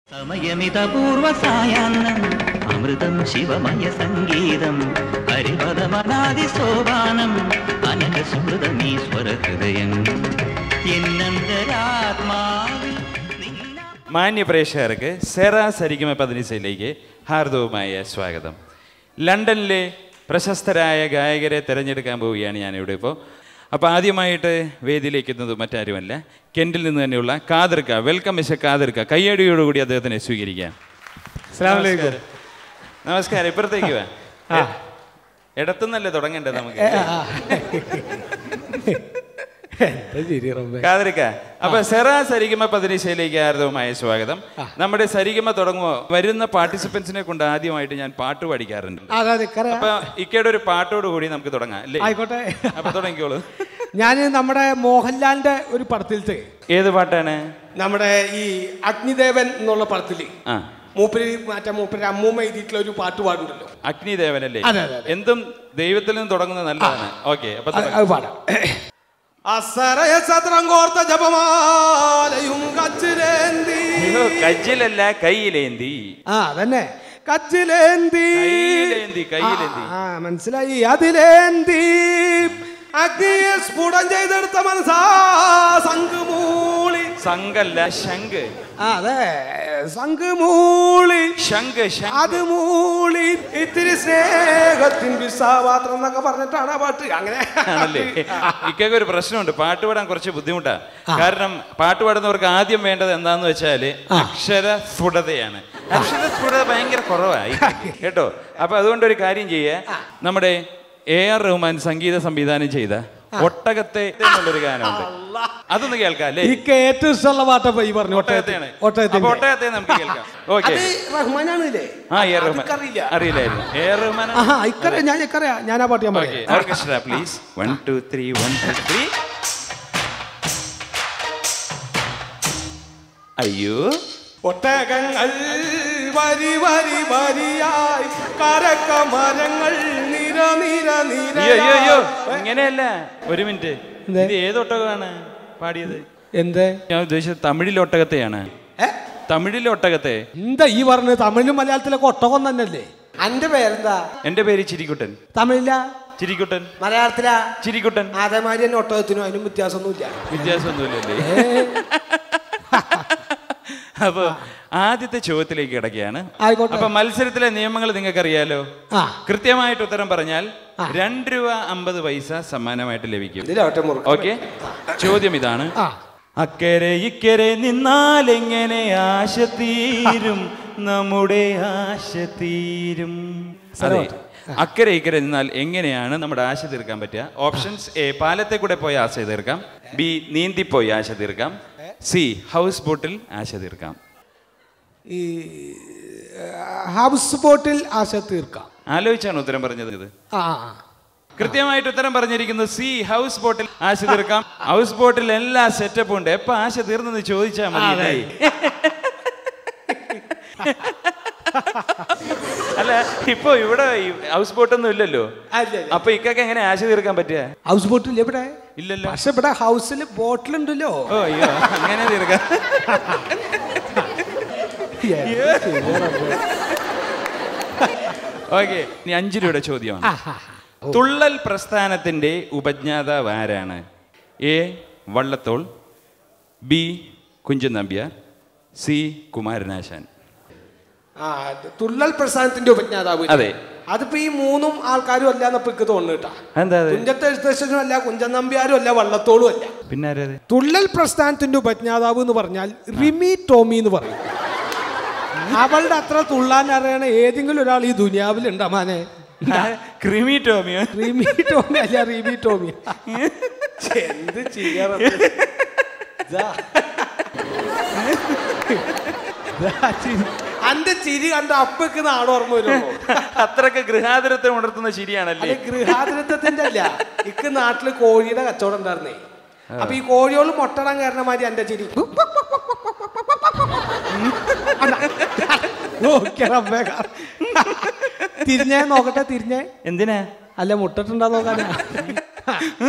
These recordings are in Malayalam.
സമയമിതപൂർവ സായാഹ്നം അമൃതം ശിവമയ സംഗീതം ഹരിപദമനാദി സോപാനം അനക സുഹൃതമീശ്വര ഹൃദയം എന്നന്തരാത്മാവിൽ നിന്ന മാന്യ പ്രേക്ഷകർക്ക് സെറ സരിഗമ പതിനിസയിലേക്ക് ഹാർദവുമായ സ്വാഗതം ലണ്ടനിലെ പ്രശസ്തരായ ഗായകരെ തിരഞ്ഞെടുക്കാൻ പോവുകയാണ് ഞാനിവിടെ ഇപ്പോൾ അപ്പോൾ ആദ്യമായിട്ട് വേദിയിലേക്ക് എത്തുന്നത് മറ്റാരുമല്ല കെൻറ്റിൽ നിന്ന് തന്നെയുള്ള കാതിർക്ക വെൽക്കം മിസ്റ്റർ കാതിർക്ക കയ്യടിയോടുകൂടി അദ്ദേഹത്തിനെ സ്വീകരിക്കാം അസ്സലാമലൈക്കും. നമസ്കാരം. നമസ്കാരം ഇപ്പുറത്തേക്ക് വാ ഇടത്തുനിന്നല്ലേ തുടങ്ങണ്ടേ നമുക്ക് എന്താ ചിരി റബ്ബേ. കാതരിക്ക അപ്പൊ സെറ സരിഗമ പതിനിശയിലേക്ക് ആർദവമായ സ്വാഗതം നമ്മുടെ സരിഗമ തുടങ്ങുമോ വരുന്ന പാർട്ടിസിപ്പൻസിനെ കൊണ്ട് ആദ്യമായിട്ട് ഞാൻ പാട്ട് പഠിക്കാറുണ്ട് അതാ നിക്കറിയാ അപ്പൊ ഇക്കയുടെ ഒരു പാട്ടോട് കൂടി നമുക്ക് തുടങ്ങാം അല്ലേ ആയിക്കോട്ടെ അപ്പൊ തുടങ്ങിക്കോളൂ ഞാൻ നമ്മുടെ മോഹൻലാലിന്റെ ഒരു പടത്തിലത്തെ ഏത് പാട്ടാണ് നമ്മുടെ ഈ അഗ്നിദേവൻ എന്നുള്ള പടത്തില് ആ മൂപ്പര് മറ്റേ മൂപ്പര് അമ്മൂമ്മ എഴുതിയിട്ടുള്ള ഒരു പാട്ട് പാടുണ്ടല്ലോ അഗ്നിദേവനല്ലേ അതെ, അതെ, അതെ. എന്തും ദൈവത്തിൽ നിന്ന് തുടങ്ങുന്നത് നല്ലതാണ് ഓക്കെ അപ്പൊ അത് തുടങ്ങാം. അത് പാടാം അസറയ സത്രം കോർത്ത ജപമാലയും കച്ചിലേന്തി അയ്യോ, കജ്ജിലല്ല കയ്യിലേന്തി ആ അതന്നെ കച്ചിലേന്തി കയ്യിലേന്തി, കയ്യിലേന്തി. ആ, ആ മനസ്സിലായി അതിലേന്തി അഗ്നിയെ സ്ഫുടം ചെയ്തെടുത്ത മനസ്സാ സംഘമൂളി സംഘല്ല ശംഖ് ആ, അതെ സംഘമൂളി ശംഖ് ശംഖ് അത് മൂളി ഇത്തിരി സ്നേഹത്തിൻ വിസാപാത്രം എന്നൊക്കെ പറഞ്ഞിട്ടാണ് ആ പാട്ട് അങ്ങനെ ആണല്ലേ ഇക്കൊക്കെ ഒരു പ്രശ്നമുണ്ട് പാട്ട് പാടാൻ കുറച്ച് ബുദ്ധിമുട്ടാ കാരണം പാട്ട് പാടുന്നവർക്ക് ആദ്യം വേണ്ടത് എന്താന്ന് വെച്ചാല് അക്ഷര സ്ഫുടതയാണ് അക്ഷര സ്ഫുടത ഭയങ്കര കുറവായി കേട്ടോ അപ്പൊ അതുകൊണ്ട് ഒരു കാര്യം ചെയ്യേ നമ്മുടെ എ ആർ റഹ്മാൻ സംഗീത സംവിധാനം ചെയ്ത ഒട്ടകത്തെ എന്നുള്ളൊരു ഗാനമുണ്ട് അതൊന്ന് കേൾക്കാം അല്ലേ എനിക്ക് ഏറ്റവും ഇഷ്ടമുള്ള പാട്ടപ്പോ ഈ പറഞ്ഞു ഒട്ടകത്തെയാണ് ഒട്ടകത്തിന് അപ്പൊ ഒട്ടകത്തെ നമുക്ക് കേൾക്കാം ഓക്കെ അത് റഹ്മാനാണില്ലേ ആ എ ആർ റഹ്മാൻ അതൊക്കറിയില്ല. അറിയില്ലായിരുന്നു എ ആർ റഹ്മാൻ ആഹാ ഇക്കറിയാ ഞാൻ ഇക്കറിയാ ഞാൻ ആ പാട്ട് ഞാൻ ഓക്കെ പറയാം orchestra please one two three one two three അയ്യോ ഒട്ടകങ്ങൾ വരി വരി വരിയായി കരക്ക മരങ്ങൾ നിര നിര നിര അയ്യോ അയ്യോ അയ്യോ ഇങ്ങനെയല്ല ഒരു മിനിറ്റ് എന്തേ? ഇത് ഏത് ഒട്ടകമാണ് പാടിയത് എന്തേ ഞാൻ ഉദ്ദേശിച്ചത് തമിഴിലെ ഒട്ടകത്തെയാണ് ഏ? തമിഴിലെ ഒട്ടകത്തെ എന്താ ഈ പറഞ്ഞത് തമിഴിലും മലയാളത്തിലൊക്കെ ഒട്ടകം തന്നെയല്ലേ അന്റെ പേരെന്താ എന്റെ പേര് ചിരിക്കുട്ടൻ തമിഴില ചിരിക്കുട്ടൻ മലയാളത്തിലാ ചിരിക്കുട്ടൻ അതേമാതിരി തന്നെ ഒട്ടകത്തിനും അതിനും വ്യത്യാസമൊന്നുമില്ല വ്യത്യാസമൊന്നുമില്ലല്ലേ അപ്പൊ ആദ്യത്തെ ചോദ്യത്തിലേക്ക് കിടക്കുകയാണ് ആയിക്കോട്ടെ. അപ്പൊ മത്സരത്തിലെ നിയമങ്ങൾ നിങ്ങൾക്ക് അറിയാലോ ആ കൃത്യമായിട്ട് ഉത്തരം പറഞ്ഞാൽ രണ്ട് രൂപ അമ്പത് പൈസ സമ്മാനമായിട്ട് ലഭിക്കും ഇതിലാവട്ടെ മുറുക്ക ഓക്കെ ചോദ്യം ഇതാണ് ആ അക്കരെ ഇക്കരെ നിന്നാൽ എങ്ങനെ ആശ തീരും നമ്മുടെ ആശ തീരും അതെ അക്കരെ ഇക്കരെ നിന്നാൽ എങ്ങനെയാണ് നമ്മുടെ ആശ തീർക്കാൻ പറ്റുക ഓപ്ഷൻസ് എ പാലത്തെ കൂടെ പോയി ആശ തീർക്കാം ബി നീന്തിപ്പോയി ആശ തീർക്കാം സി ഹൗസ് ബോട്ടിൽ ആശ തീർക്കാം ഈ ഹൗസ് ബോട്ടിൽ ആശ തീർക്കാം ആലോചിച്ചാണ് ഉത്തരം പറഞ്ഞത് ഇത് ആ ആ, ആ. കൃത്യമായിട്ട് ഉത്തരം പറഞ്ഞിരിക്കുന്നത് സി ഹൗസ് ബോട്ടിൽ ആശ തീർക്കാം ഹൗസ് ബോട്ടിൽ എല്ലാ സെറ്റപ്പും ഉണ്ട് എപ്പോ ആശ തീർന്നെന്ന് ചോദിച്ചാൽ മതി അതെ. അല്ല ഇപ്പൊ ഇവിടെ ഈ ഹൗസ് ബോട്ടൊന്നും ഇല്ലല്ലോ അല്ല, അല്ല. അപ്പൊ ഇക്കൊക്കെ എങ്ങനെ ആശ തീർക്കാൻ പറ്റുക ഹൗസ് ബോട്ടിൽ എവിടെ ഇല്ലല്ലോ പക്ഷെ ഇവിടെ ഹൗസിൽ ബോട്ടിലുണ്ടല്ലോ ഓ അയ്യോ അങ്ങനെ തീർക്കാം ഓക്കെ ഇനി അഞ്ചു രൂപയുടെ ചോദ്യമാണ് തുള്ളൽ പ്രസ്ഥാനത്തിന്റെ ഉപജ്ഞാതാവ് ആരാണ് A Vallathol B Kunchan Nambiar C Kumaranasan ആ അത് തുള്ളൽ പ്രസ്ഥാനത്തിന്റെ ഉപജ്ഞാതാവ് അതെ. അതിപ്പോ ഈ മൂന്നും ആൾക്കാരും അല്ല എന്നപ്പോ എനിക്ക് തോന്നുന്നു കേട്ടാ എന്താ അത് തുഞ്ചത്തെ എഴുത്തച്ഛനും അല്ല കുഞ്ചൻ നമ്പ്യാരും അല്ല വള്ളത്തോളും അല്ല പിന്നെ ആരത് തുള്ളൽ പ്രസ്ഥാനത്തിന്റെ ഉപജ്ഞാതാവ് എന്ന് പറഞ്ഞാൽ റിമി ടോമി എന്ന് പറയും അവളുടെ അത്ര തുള്ളാൻ അറിയണ ഏതെങ്കിലും ഒരാൾ ഈ ദുനിയാവിൽ ഉണ്ടാമാനെ ക്രിമി ടോമിയോ റിമി ടോമി അല്ല റിമി ടോമി എന്ത് ചെയ്യാറ അന്റെ ചിരി കണ്ട അപ്പക്ക് നാട് ഓർമ്മ വരുമോ അത്രക്ക് ഗൃഹാതുരത്തെ ഉണർത്തുന്ന ശരിയാണല്ലേ അത് ഗൃഹാതുരത്വത്തിന്റെ അല്ല ഇക്ക് നാട്ടില് കോഴിയുടെ കച്ചവടം ഉണ്ടായിരുന്നേ അപ്പൊ ഈ കോഴിയോൾ മുട്ടടാൻ കാരണം മാതിരി എന്റെ ചിരി നോക്കിയ റബ്ബേ കാ- തിരിഞ്ഞേ നോക്കട്ടെ തിരിഞ്ഞേ എന്തിനാ അല്ല മുട്ടിട്ടുണ്ടോ നോക്കാനാ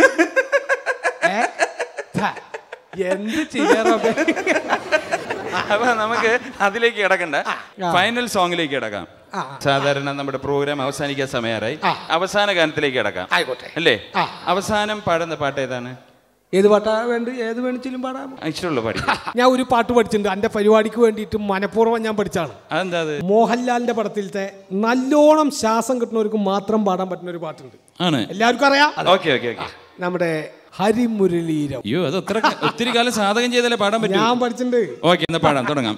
ഏ? ഥ, എന്ത് ചെയ്യാ റബ്ബേ അപ്പൊ നമുക്ക് അതിലേക്ക് കിടക്കണ്ട ഫൈനൽ സോങ്ങിലേക്ക് കിടക്കാം ആ. സാധാരണ നമ്മുടെ പ്രോഗ്രാം അവസാനിക്കാൻ സമയമായി ആ. അവസാന ഗാനത്തിലേക്ക് കിടക്കാം ആയിക്കോട്ടെ അല്ലേ ആ. അവസാനം പാടുന്ന പാട്ട് ഏതാണ് ഏത് പാട്ടാ വേണ്ട ഏത് വേണിച്ചിലും പാടാം ആ, ഇഷ്ടമുള്ള പാടി ഞാൻ ഒരു പാട്ട് പഠിച്ചിട്ടുണ്ട് എൻ്റെ പരിപാടിക്ക് വേണ്ടിയിട്ട് മനഃപൂർവ്വം ഞാൻ പഠിച്ചാണ് അതെന്താ അത് മോഹൻലാലിന്റെ പടത്തിലത്തെ നല്ലോണം ശ്വാസം കിട്ടുന്നവർക്ക് മാത്രം പാടാൻ പറ്റുന്ന ഒരു പാട്ടുണ്ട് ആണ് എല്ലാവർക്കും അറിയാം ഓക്കെ ഓക്കെ ഓക്കെ നമ്മുടെ ഹരിമുരളീരം അയ്യോ അത് അത്ര ഒത്തിരി കാലം സാധകം ചെയ്താലേ പാടാൻ പറ്റൂ ഞാൻ പഠിച്ചിട്ടുണ്ട് ഓക്കെ എന്നാ പാടാം തുടങ്ങാം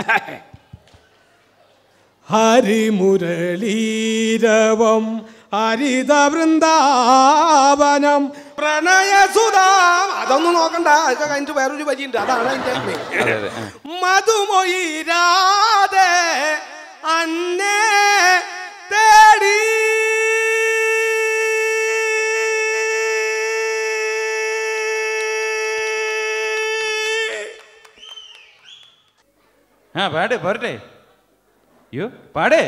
ഹരിമുരളീരവം ഹരിത വൃന്ദാവനം പ്രണയസുധാം അതൊന്നും നോക്കണ്ട അതൊക്കെ കഴിഞ്ഞിട്ട് വേറൊരു വരിയുണ്ട് അതാണ് അതിന്റെ main. അതെ അതെ ആ. മധുമൊയിരാതെ അന്നേ തേടി ആ പാട് പോരട്ടെ അയ്യോ പാടേ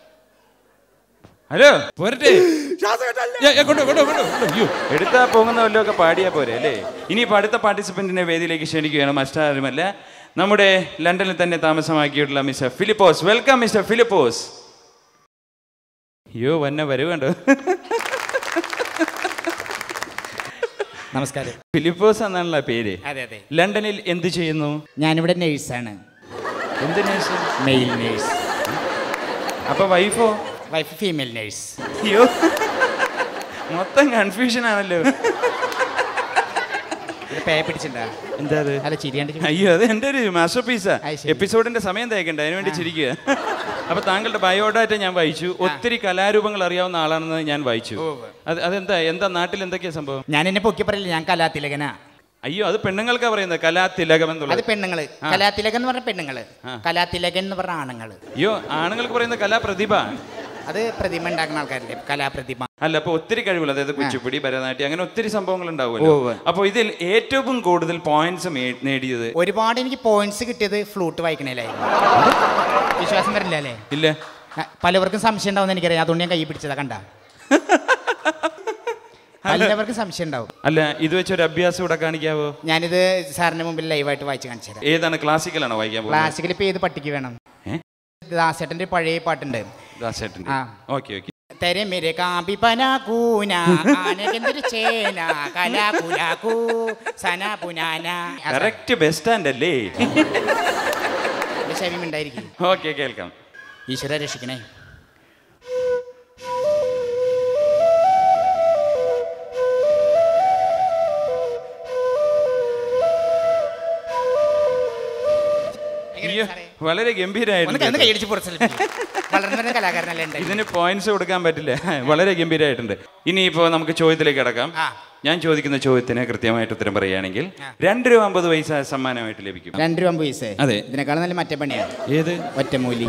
ഹലോ പോരട്ടെ ശ്വാസം കിട്ടാനില്ല. ഏ, ഏ, കൊണ്ടോ, കൊണ്ടോ, കൊണ്ടോ, കൊണ്ടോ. അയ്യോ എടുത്താ പോകുന്ന വല്ലതൊക്കെ പാടിയാ പോരെ അല്ലേ ഇനിയിപ്പോൾ അടുത്ത പാർട്ടിസിപ്പന്റിനെ വേദിയിലേക്ക് ക്ഷണിക്കുകയാണ് മറ്റാരുമല്ല നമ്മുടെ ലണ്ടനിൽ തന്നെ താമസമാക്കിയിട്ടുള്ള mister Philipose welcome mister Philipose അയ്യോ വന്ന വരുവുണ്ടോ നമസ്കാരം ഫിലിപ്പോസ് എന്നാണല്ലോ പേര് അതെ അതെ ലണ്ടനിൽ എന്ത് ചെയ്യുന്നു ഞാനിവിടെ നേഴ്സാണ് എന്ത് നേഴ്സ് മെയിൽ നേഴ്സ് അപ്പൊ വൈഫോ വൈഫ് ഫീമെയിൽ നേഴ്സ് അയ്യോ മൊത്തം കൺഫ്യൂഷൻ ആണല്ലോ ഇത് പേ പിടിച്ചിട്ടുണ്ടാ എന്താ അത് അല്ല ചിരിയാണ്ട് ചോ- അയ്യോ അത് എൻ്റെ ഒരു മാസ്റ്റർ പീസാ അത് ശരി. എപ്പിസോഡിന്റെ സമയം തേക്കണ്ട അതിനു വേണ്ടി ചിരിക്കുക അപ്പൊ താങ്കളുടെ ബയോഡാറ്റ ഞാൻ വായിച്ചു ഒത്തിരി കലാരൂപങ്ങൾ അറിയാവുന്ന ആളാണെന്ന് ഞാൻ വായിച്ചു ഉവ്വ്. അത് അതെന്താ എന്താ നാട്ടിൽ എന്തൊക്കെയാ സംഭവം ഞാൻ എന്നെ പൊക്കി പറയില്ല ഞാൻ കലാതിലകനാ അയ്യോ അത് പെണ്ണുങ്ങൾക്കാ പറയുന്നത് കലാതിലകം അത് എന്നുള്ളത് പെണ്ണുങ്ങള് കലാതിലകൻ എന്ന് പറഞ്ഞ പെണ്ണുങ്ങള് കലാതിലകൻ എന്ന് പറഞ്ഞ ആണുങ്ങള് അയ്യോ ആണുങ്ങൾക്ക് പറയുന്ന കലാപ്രതിഭ അത് പ്രതിമ ഉണ്ടാക്കുന്ന ആൾക്കാരില്ലേ കലാപ്രതിമ അല്ല അപ്പൊ ഒത്തിരി കഴിവുകൾ അതായത് കുച്ചിപ്പുടി ഭരതനാട്യം അങ്ങനെ ഒത്തിരി സംഭവങ്ങൾ ഉവ്വ്. ഉണ്ടാവുമല്ലോ അപ്പൊ ഇതിൽ ഏറ്റവും കൂടുതൽ പോയിന്റ്സ് നേടിയത് ഒരുപാട് എനിക്ക് പോയിന്റ്സ് കിട്ടിയത് ഫ്ലൂട്ട് വായിക്കണേലായിരുന്നു വിശ്വാസം വരില്ല അല്ലേ ഇല്ല ആ, പലവർക്കും സംശയം ഉണ്ടാവും എനിക്കറിയാം അതുകൊണ്ട് ഞാൻ കൈ പിടിച്ചതാ കണ്ട എല്ലാവർക്കും സംശയം ഉണ്ടാവും അല്ല ഇത് വെച്ചൊരു അഭ്യാസം ഇവിടെ കാണിക്കാവോ ഞാനിത് സാറിന്റെ മുമ്പിൽ ലൈവായിട്ട് വായിച്ച് കാണിച്ചു തരാം ഏതാണ് ക്ലാസിക്കലാണോ വായിക്കാൻ പോകുന്നത് ക്ലാസിക്കൽ ഇപ്പൊ ഏത് പട്ടിക്ക് വേണം ഏ? ദാസേട്ടന്റെ ഒരു പഴയ പാട്ടുണ്ട് ദാസേട്ടൻ്റെ ആ. ഓക്കെ ഓക്കെ തെരെ മേരെ കാമ്പി പന കൂന ആനക്കെന്തൊരു ചേന കലാ കുലാ കൂ സന പുനാന കറക്റ്റ് ബസ് സ്റ്റാൻഡ് അല്ലേ ശരീരം ഉണ്ടായിരിക്കും ഓക്കെ കേൾക്കാം ഈശ്വര രക്ഷിക്കണേ അയ്യോ വളരെ ഒന്ന് ഗംഭീരമായിട്ടുണ്ട് കൈ- ഒന്ന് കൈയടിച്ച് പുറത്ത് വളർന്നു വരുന്ന കലാകാരനല്ലേ ഉണ്ടായി ഇതിന് പോയിന്റ്സ് കൊടുക്കാൻ പറ്റില്ല വളരെ ഗംഭീരമായിട്ടുണ്ട് ഇനിയിപ്പോ നമുക്ക് ചോദ്യത്തിലേക്ക് കിടക്കാം ആ. ഞാൻ ചോദിക്കുന്ന ചോദ്യത്തിന് കൃത്യമായിട്ട് ഉത്തരം പറയുകയാണെങ്കിൽ രണ്ട് രൂപ അമ്പത് പൈസ സമ്മാനമായിട്ട് ലഭിക്കും രണ്ട് രൂപ പൈസ അതെ. ഇതിനേക്കാളും നല്ല മറ്റേ പണിയാണ് ഏത് ഒറ്റമൂലി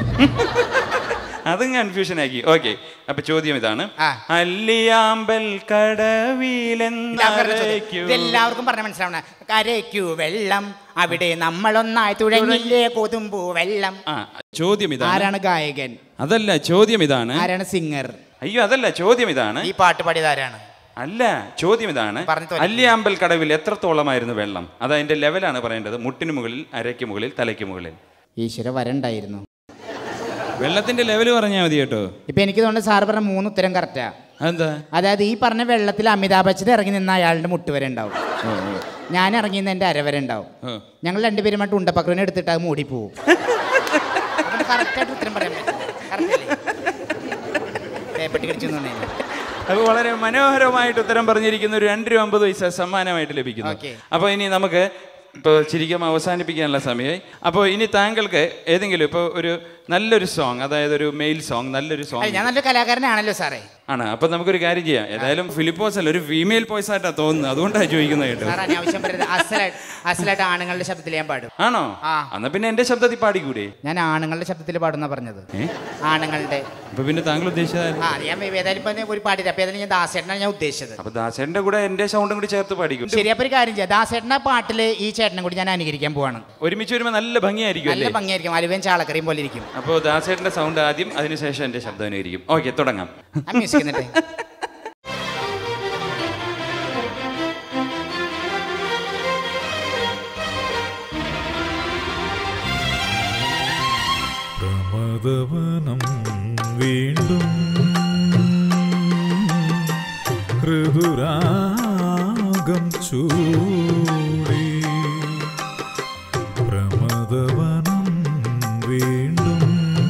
അതും കൺഫ്യൂഷൻ ആക്കി ഓക്കെ അപ്പൊ ചോദ്യം ഇതാണ് ആ. അല്ലിയാമ്പൽ എല്ലാവർക്കും ചോദ്യം. കടവിലെന്നരയ്ക്കൂ ഇതെല്ലാവർക്കും പറഞ്ഞ മനസ്സിലാവണ കരയ്ക്കു വെള്ളം അവിടെ നമ്മളൊന്നായി തുഴഞ്ഞില്ലേ കൊതുമ്പു വെള്ളം ആ ചോദ്യം ഇതാണ് ആരാണ് ഗായകൻ അതല്ല ചോദ്യം ഇതാണ് ആരാണ് സിംഗർ അയ്യോ അതല്ല ചോദ്യം ഇതാണ് ഈ പാട്ട് പാടിയത് ആരാണ് അല്ല ചോദ്യം ഇതാണ് പറഞ്ഞു തോന്നി. അല്ലിയാമ്പൽ കടവിൽ എത്രത്തോളമായിരുന്നു വെള്ളം അത് അതിന്റെ ലെവലാണ് പറയേണ്ടത് മുട്ടിന് മുകളിൽ അരയ്ക്ക് മുകളിൽ തലയ്ക്ക് മുകളിൽ ഈശ്വര വരണ്ടായിരുന്നു വെള്ളത്തിന്റെ ലെവൽ പറഞ്ഞാൽ മതി കേട്ടോ ഇപ്പൊ എനിക്ക് തോന്നുന്നു സാറ് പറഞ്ഞ മൂന്ന് ഉത്തരം കറക്റ്റാ അതെന്താ അതായത് ഈ പറഞ്ഞ വെള്ളത്തിൽ അമിതാഭ് ബച്ചൻ ഇറങ്ങി നിന്ന അയാളുടെ മുട്ട് വരെ ഉണ്ടാവും ഓ, ഓ, ഞാൻ ഇറങ്ങി നിന്ന് എൻ്റെ അര വരെ ഉണ്ടാവും ഓ. ഞങ്ങൾ രണ്ടുപേരുമായിട്ട് ഉണ്ടപ്പക്രനെ എടുത്തിട്ട് അത് മൂടി പോവും കറക്റ്റായിട്ട് ഉത്തരം പറയാൻ പറ്റും Correct അല്ലേ? പേപ്പട്ടി കടിച്ചു തോന്നിയില്ല അപ്പൊ വളരെ മനോഹരമായിട്ട് ഉത്തരം പറഞ്ഞിരിക്കുന്ന ഒരു രണ്ട് രൂപ അമ്പത് പൈസ സമ്മാനമായിട്ട് ലഭിക്കുന്നു Okay. അപ്പോൾ ഇനി നമുക്ക് ഇപ്പോൾ ശരിക്കും അവസാനിപ്പിക്കാനുള്ള സമയമായി അപ്പോൾ ഇനി താങ്കൾക്ക് ഏതെങ്കിലും ഇപ്പോൾ ഒരു നല്ലൊരു സോങ് അതായത് ഒരു മെയിൽ സോങ് നല്ലൊരു അല്ല, സോങ് ഞാൻ നല്ലൊരു കലാകാരനാണല്ലോ സാറേ ആണ് അപ്പോൾ നമുക്കൊരു കാര്യം ചെയ്യാം ഏതായാലും ഫിലിപ്പോസ് അല്ല ഒരു ഫീമെയിൽ വോയിസ് ആയിട്ടാണ് തോന്നുന്നത് അതുകൊണ്ടാണ് ചോദിക്കുന്നത് കേട്ടോ സാർ അനാവശ്യം പറയരുത് അസലായിട്ട് അസലായിട്ട് ആണുങ്ങളുടെ ശബ്ദത്തിൽ ഞാൻ പാടും ആണോ ആ. എന്നാ പിന്നെ എന്റെ ശബ്ദത്തിൽ പാടിക്കൂടെ ഞാൻ ആണുങ്ങളുടെ ശബ്ദത്തിൽ പാടുന്ന പറഞ്ഞത് ഏ ആണുങ്ങളുടെ അപ്പൊ പിന്നെ താങ്കൾ ഉദ്ദേശിച്ചത് ആ അത് ഞാൻ ഏതായാലും ഇപ്പൊ ഒരു പാടില്ല അപ്പൊ ഏതായാലും ഞാൻ ദാസേട്ടനാണ് ഞാൻ ഉദ്ദേശിച്ചത് അപ്പൊ ദാസേന്റെ കൂടെ എന്റെ സൗണ്ടും കൂടി ചേർത്ത് പാടിക്കും ശരി അപ്പൊ ഒരു കാര്യം ചെയ്യാം ദാസേട്ടൻ്റെ പാട്ടില് ഈ ചേട്ടനെ കൂടി ഞാൻ അനുകരിക്കാൻ പോവാണ് ഒരുമിച്ച് വരുമ്പോ നല്ല ഭംഗിയായിരിക്കും നല്ല അല്ലേ ഭംഗിയായിരിക്കും അലുവയും ചാളക്കറിയും പോലെ ഇരിക്കും അപ്പോൾ ദാസേട്ടന്റെ സൗണ്ട് ആദ്യം അതിനുശേഷം എന്റെ ശബ്ദം അനുകരിക്കും ഓക്കെ തുടങ്ങാം ആ മ്യൂസിക് എന്നിട്ട് പ്രമദവനം വീണ്ടും ഋതുരാഗം ചൂടി പ്രമദവനം വീണ്ടും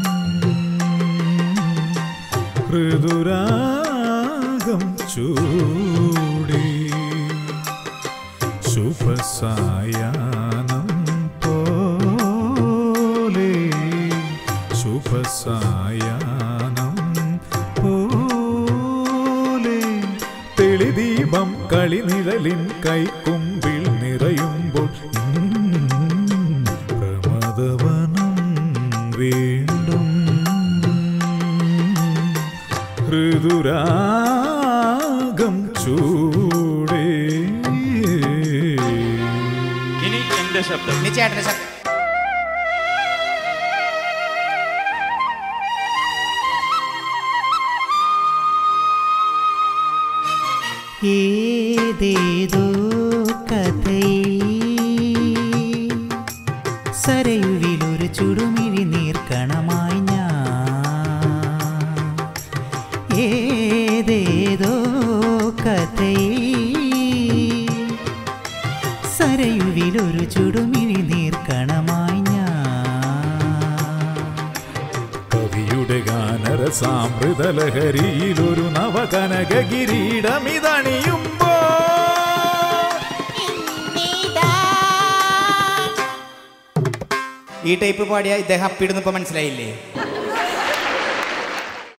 ഋതുരാഗം ചൂടി ശുഭസായാനം പോലെ ശുഭസായാനം പോലെ തെളിദീപം കളിനിഴലിൻ കൈക്കുമ്പിൽ നിറയുമ്പോൾ ഉം, പ്രമദവനം വീണ്ടും ഋതുരാഗം ചൂടേ ഇനി എന്റെ ശബ്ദം ഇനി ചേട്ടന്റെ ശബ്ദം ഏതേതോ കഥയിൽ സരയുവിലൊരു ചുടുമിഴി നീർക്കണമായി ഞാൻ ഏതേതോ കഥയിൽ സരയുവിലൊരു ചുടുമിഴി നീർക്കണമായി ഞാൻ കവിയുടെ ഗാനരസാമൃതലഹരിയിൽ ഒരു നവകനക കിരീടമിതണിയുമ്പോ ഈ ടൈപ്പ് പാടിയ ഇദ്ദേഹം അപ്പിടുന്ന് ഇപ്പൊ മനസ്സിലായില്ലേ